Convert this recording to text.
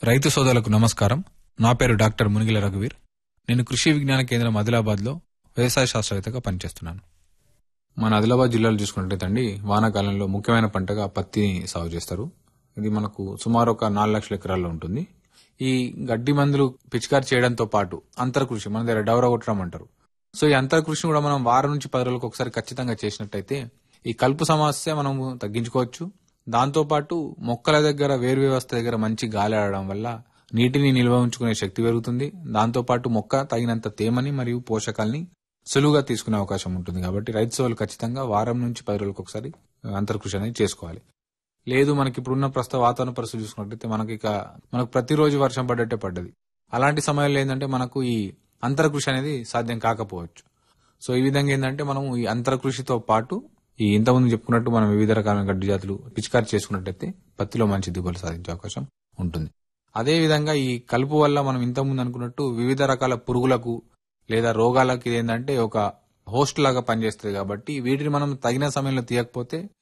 రైతు సోదరులకు నమస్కారం నా పేరు డాక్టర్ మునిగిల రఘువీర్ నేను కృషి విజ్ఞాన కేంద్రం ఆదిలాబాద్లో వ్యవసాయ శాస్త్రవేత్తగా పనిచేస్తున్నాను మన ఆదిలాబాద్ జిల్లాలో చూసుకున్నట్లయితే వానాకాలంలో ముఖ్యమైన పంటగా పత్తిని సాగు చేస్తారు ఇది మనకు సుమారు ఒక నాలుగు లక్షల ఎకరాల్లో ఉంటుంది ఈ గడ్డి మందులు పిచికారి చేయడంతో పాటు అంతర్కృషి మన దగ్గర డవర కొట్టడం అంటారు సో ఈ అంతర్కృషిని కూడా మనం వారం నుంచి పది రోజులకు ఒకసారి ఖచ్చితంగా చేసినట్టయితే ఈ కలుపు సమస్య మనం తగ్గించుకోవచ్చు దాంతో పాటు మొక్కల దగ్గర వేరు వ్యవస్థ దగ్గర మంచి గాలి ఆడడం వల్ల నీటిని నిల్వ ఉంచుకునే శక్తి పెరుగుతుంది దాంతో పాటు మొక్క తగినంత తేమని మరియు పోషకాల్ని సులువుగా తీసుకునే అవకాశం ఉంటుంది కాబట్టి రైతు సోలు ఖచ్చితంగా వారం నుంచి పది రోజులకు ఒకసారి అంతర్కృషి అనేది చేసుకోవాలి లేదు మనకి ఇప్పుడున్న ప్రస్తుత వాతావరణ పరిస్థితి చూసుకున్నట్లయితే మనకి ఇక మనకు ప్రతిరోజు వర్షం పడ్డట్టే పడ్డది అలాంటి సమయంలో ఏంటంటే మనకు ఈ అంతర్కృషి అనేది సాధ్యం కాకపోవచ్చు సో ఈ విధంగా ఏంటంటే మనం ఈ అంతర్కృషితో పాటు ఈ ఇంతకుముందు చెప్పుకున్నట్టు మనం వివిధ రకాల గడ్డి జాతులు పిచికారి చేసుకున్నట్టయితే పత్తిలో మంచి దిగుబడి సాధించే అవకాశం ఉంటుంది అదే విధంగా ఈ కలుపు వల్ల మనం ఇంతకుముందు అనుకున్నట్టు వివిధ రకాల పురుగులకు లేదా రోగాలకి ఇది ఏంటంటే ఒక హోస్ట్ లాగా పనిచేస్తుంది కాబట్టి వీటిని మనం తగిన సమయంలో తీయకపోతే